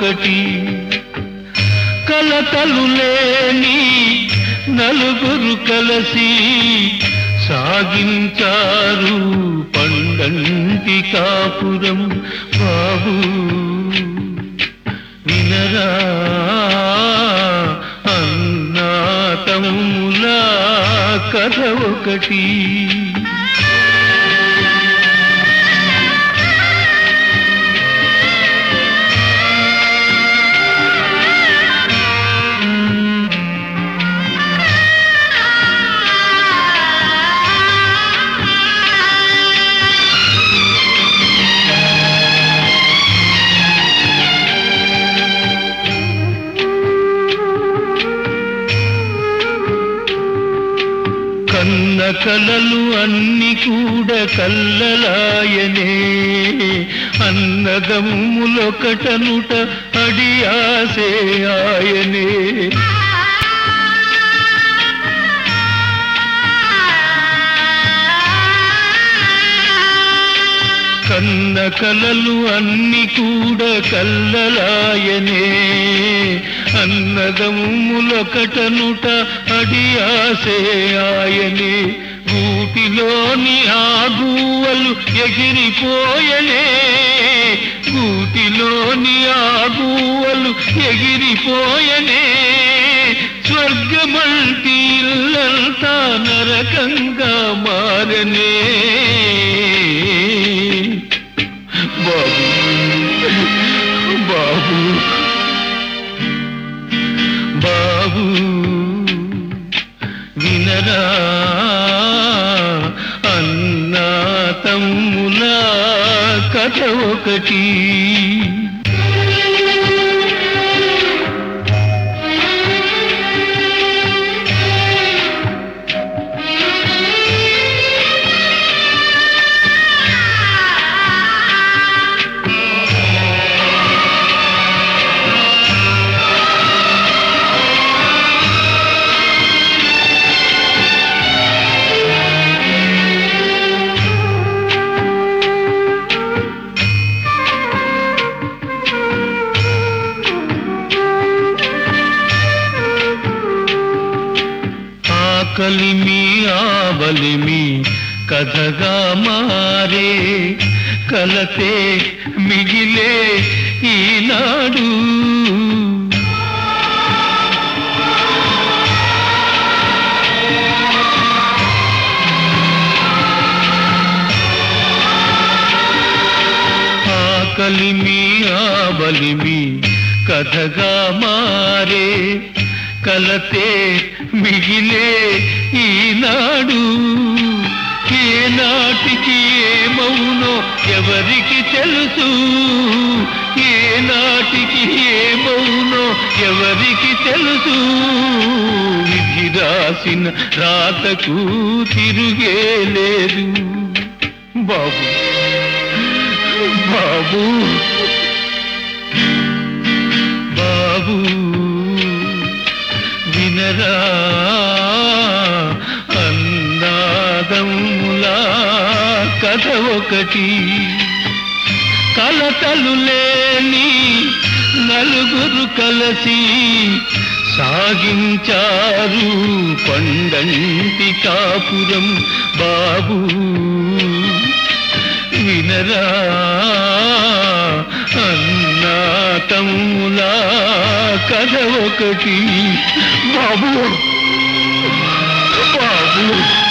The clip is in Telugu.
ఒకటి కలతలు లేని నలుగురు కలసి సాగించారు పండంటి కాపురం బాబు వినరా అన్నా తమ్ముల కథ ఒకటి కన్న కలలు అన్ని కూడా కల్లలాయనే అన్నదమ్ములొకటనుట అడి ఆసే ఆయనే కన్న కలలు అన్ని కూడా కల్లలాయనే అన్నదమ్ములొకటనుట అడి ఆసే ఆయనే గూటిలోని ఆగువలు ఎగిరిపోయనే గూటిలోని ఆగువలు ఎగిరిపోయనే స్వర్గమంటి ఇల్లంతా నరకంగా మారనే బాబు బాబు బాబు వినరా అన్నా తమ్ముల కథ ఒకటి ఆకలిమి ఆవలిమి కథగా మారే కలతే మిగిలే ఈనాడు ఆకలిమి ఆబలిమి కథగా మారే కలతే మిగిలే ఈనాడు ఏనాటికి ఏమవునో ఎవరికి తెలుసు ఏనాటికి ఏమవునో ఎవరికి తెలుసు విధి రాసిన రాతకు తిరుగే లేదు బాబు బాబు బాబు వినరా అన్నాదములా కథ ఒకటి కలతలు లేని నలుగురు కలసి సాగించారు పండంటి కాపురం బాబు వినరా అన్నా తమ్ములా కథ ఒకటి బాబు బాబు